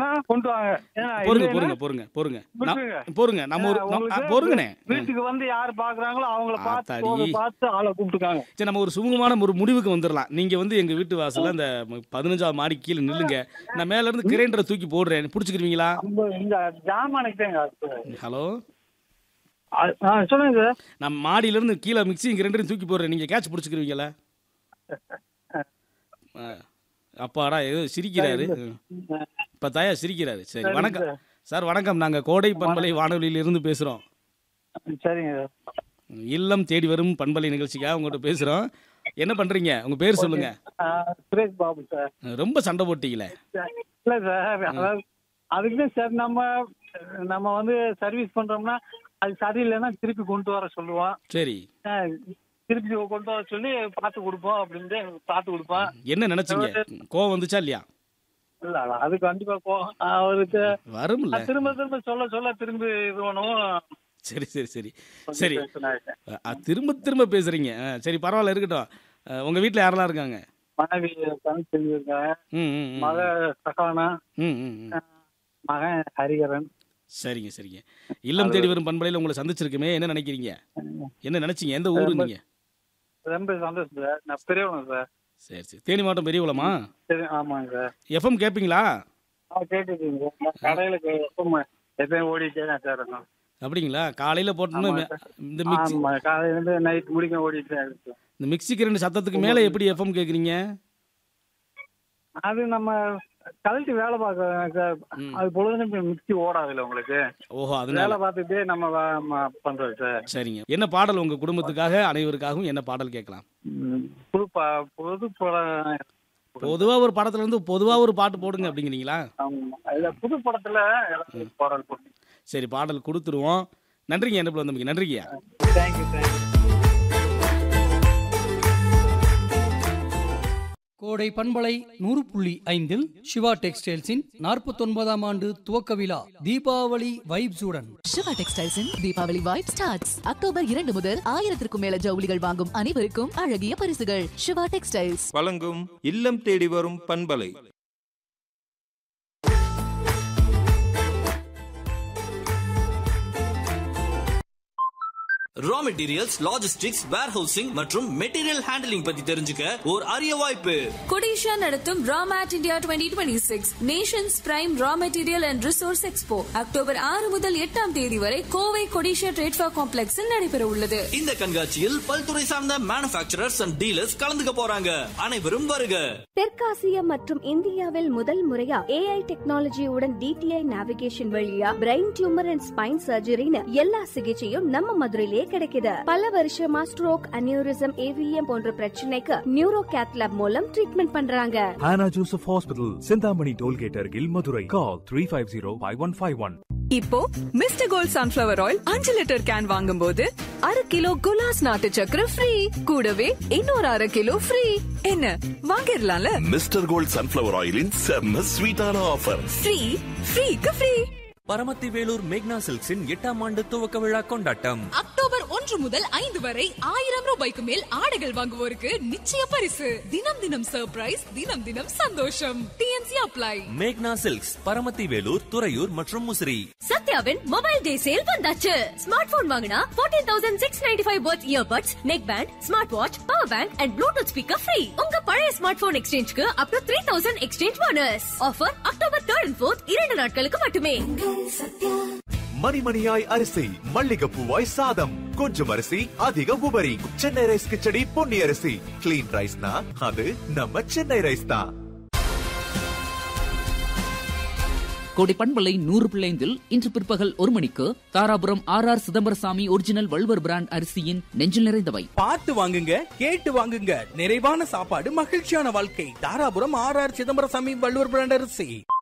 கொடுத்தாங்கன்னா கொண்டு வாங்க ஏன்னா பொறுங்க இல்லைன்னா பொறுங்க பொறுங்க பொறுங்க நான்- விட்டுருங்க. பொறுங்க நம்ம ஒரு ஆ, நம்ம- ஆ, உங்களுக்கு பொறுங்கண்ணே வீட்டுக்கு வந்து யாரு பாக்குறாங்களோ அவங்கள பார்த்து ஆத்தாடி. போக பார்த்து ஆளை கூப்பிட்டுருக்காங்க சரி நம்ம ஒரு சுமூகமான ஒரு முடிவுக்கு வந்துடலாம் நீங்க வந்து எங்க வீட்டு வாசல்ல அந்த பதினஞ்சாவது மாடி கீழே நில்லுங்க நான் மேல இருந்து கிரைண்டரை தூக்கி போடுறேன் புடிச்சுக்கிருவீங்களா நம்ம இந்த ஜாமானுக்கு தான் ஹலோ சொல்லுங்க சார் நான் மாடியில இருந்து கீழே மிக்ஸி கிரைண்டரையும் தூக்கி போடுறேன் நீங்க கேட்ச் புடிச்சுக்கிருவீங்களா ஆ, அப்பாடா ஏதோ சிரிக்கிறாரு இப்ப தாயா சிரிக்கிறாரு சரி சரிங்க வணக்கம் சார். சார் வணக்கம் நாங்க கோடை பண்பலை வானொலியில இருந்து பேசுறோம் சரிங்க சார் இல்லம் தேடி வரும் பண்பலை நிகழ்ச்சிக்காக உங்கள்கிட்ட பேசுறோம் என்ன பண்றீங்க உங்க பேர் சொல்லுங்க ஆ, சுரேஷ் பாபு சார் ரொம்ப சண்டை போட்டீங்களே இல்ல சார் அதாவது அதுக்கு சார் நம்ம நம்ம வந்து சர்வீஸ் பண்றோம்னா அது சரியில்லைன்னா திருப்பி கொண்டு வர சொல்லுவோம் சரி ஆ, திருப்பி கொண்டு வர சொல்லி பார்த்து கொடுப்போம் அப்படின்ட்டு பார்த்து கொடுப்போம் என்ன நினைச்சீங்க கோவம் வந்துச்சா இல்லையா இல்ல இல்ல, அது கண்டிப்பா போகும் அவருக்கு வரும்ல நான் திரும்ப திரும்ப சொல்ல சொல்ல திரும்பி இது பண்ணுவோம் சரி சரி சரி கொஞ்சம் சரி tension ஆயிட்டேன். அ, திரும்ப திரும்ப பேசுறீங்க அ, சரி பரவாயில்ல இருக்கட்டும் அ, உங்க வீட்ல யாரெல்லாம் இருக்காங்க மனைவி தமிழ் இருக்காங்க ம் ம் ம். மக சகானா ம் ம் ம். மகன் ஹரிகரன் சரிங்க சரிங்க இல்லம் தேடி வரும் பண்பலையில் உங்களை சந்திச்சிருக்குமே என்ன நினைக்கிறீங்க என்ன நினைச்சீங்க எந்த ஊரு நீங்க ரொம்ப சந்தோஷம் சார் நான் பெரியவங்க சார் சரி சரி தேனி மாவட்டம் பெரியகுளமா சரி ஆமாங்க சார் எஃப்எம் கேட்பீங்களா ஆ கேட்டுருக்கீங்க சார் நான் கடையில எப்பவும் எப்பயும் ஓடிட்டே தான் சார் இருக்கோம் அப்படிங்களா காலையில போட்டோம்னா ஆமா மெ- இந்த மிக்சி ஆமா காலையில இருந்து நைட் முடிக்க ஓடிட்டு தான் இருக்கு இந்த மிக்சிக்கு ரெண்டு சத்தத்துக்கு மேல எப்படி எஃப்எம் கேக்குறீங்க அது நம்ம கழட்டி வேலை பார்க்கறோம் சார் ம். அது பொழுதுன்னு மிக்சி ஓடாதுல்ல உங்களுக்கு ஓஹோ அதனால வேலை பார்த்துட்டே நம்ம வ- ம- பண்றோம் சார் சரிங்க என்ன பாடல் உங்க குடும்பத்துக்காக அனைவருக்காகவும் என்ன பாடல் கேட்கலாம் ம். புது ப- புது படம் பொதுவா ஒரு படத்துல இருந்து பொதுவா ஒரு பாட்டு போடுங்க அப்படிங்கிறீங்களா ஆமா. இல்ல புது படத்துல எனக்கு பாடல் போட்டு சரி பாடல் கொடுத்துருவோம் நன்றிங்க என்ன வந்தமைக்கு நன்றிங்கய்யா தேங்க்யூ தேங்க்யூ கோடை பண்பலை நூறு புள்ளி ஐந்தில் சிவா டெக்ஸ்டைல்ஸின் நாற்பத்தொன்பதாம் ஆண்டு துவக்க விழா தீபாவளி வைப்ஸுடன் சிவா டெக்ஸ்டைல்ஸின் தீபாவளி வைப் ஸ்டார்ட்ஸ் அக்டோபர் இரண்டு முதல் ஆயிரத்திற்கும் மேல ஜவுளிகள் வாங்கும் அனைவருக்கும் அழகிய பரிசுகள் சிவா டெக்ஸ்டைல்ஸ் வழங்கும் இல்லம் தேடி வரும் பண்பலை ரா மெட்டீரியல்ஸ் லாஜிஸ்டிக்ஸ் வேர்ஹவுசிங் மற்றும் மெட்டீரியல் ஹேண்டலிங் பத்தி தெரிஞ்சுக்க ஒரு அரிய வாய்ப்பு கொடிஷா நடத்தும் RAMAT India twenty twenty six nations prime raw material and resource expo October ஆறு முதல் எட்டாம் தேதி வரை கோவை கொடிஷா ட்ரேட்ஃபா காம்ப்ளெக்ஸில் நடைபெற உள்ளது இந்த கண்காட்சியில் பல்துறை சார்ந்த மேனுஃபேக்சரர்ஸ் அண்ட் டீலர்ஸ் கலந்துக்க போறாங்க அனைவரும் வருக தெற்காசியா மற்றும் இந்தியாவில் முதல் முறையா ஏஐ டெக்னாலஜியுடன் டிடிஐ நேவிகேஷன் வழியா பிரெயின் டியூமர் அண்ட் ஸ்பைன் சர்ஜரின்னு எல்லா சிகிச்சையும் நம்ம மதுரையிலேயே கிடைக்குது பல வருஷமா ஸ்ட்ரோக் அனியூரிசம் ஏவிஎம் போன்ற பிரச்சனைக்கு நியூரோ கேத்லாப் மூலம் ட்ரீட்மெண்ட் பண்றாங்க Hannah Joseph Hospital, Sindhamani Tollgate Argil, Madurai. Call 350-5151. இப்போ மிஸ்டர் கோல்ட் சன்ஃபிளவர் ஆயில் அஞ்சு லிட்டர் கேன் வாங்கும்போது அரை கிலோ குலாஸ் நாட்டு சக்கரை ஃப்ரீ கூடவே இன்னொரு அரை கிலோ ஃப்ரீ என்ன வாங்கிடலாம்ல மிஸ்டர் கோல்ட் சன்ஃபிளவர் ஆயிலின் செம்ம ஸ்வீட்டான ஆஃபர் ஃப்ரீ ஃப்ரீக்கு ஃப்ரீ பரமத்தி வேலூர் மேக்னா சில்க்ஸின் எட்டாம் ஆண்டு துவக்க விழா கொண்டாட்டம் அக்டோபர் ஒன்று முதல் ஐந்து வரை ஆயிரம் ரூபாய்க்கு மேல் ஆடைகள் வாங்குவோருக்கு நிச்சய பரிசு தினம் தினம் சர்ப்ரைஸ் தினம் தினம் சந்தோஷம் TNC apply Magna silks Paramathi Velur Thuraiyur மற்றும் முசிறி சத்யாவின் மொபைல் டே சேல் வந்தாச்சு ஸ்மார்ட் போன் வாங்கினா 14695 thousand six ninety five worth earbuds neck band smart watch power bank and bluetooth speaker free உங்க பழைய ஸ்மார்ட் போன் எக்ஸ்சேஞ்சுக்கு up to three thousand exchange bonus offer October third and fourth இரண்டு நாட்களுக்கு மட்டுமே மணிமணியாய் அரிசி மல்லிகைப்பூவாய் சாதம் கொஞ்சம் அரிசி அதிக உபரி சென்னை ரைஸ் கிச்சடி பொன்னி அரிசி கிளீன் ரைஸ்னா அது நம்ம சென்னை ரைஸ் தான் கோடை பண்பலை நூறு பிள்ளைந்தில் இன்று பிற்பகல் ஒரு மணிக்கு Dharapuram R R Chidambarasami original Valluvar brand அரிசியின் நெஞ்சில் நிறைந்தவை பார்த்து வாங்குங்க கேட்டு வாங்குங்க நிறைவான சாப்பாடு மகிழ்ச்சியான வாழ்க்கை Dharapuram R R Chidambarasami Valluvar brand அரிசி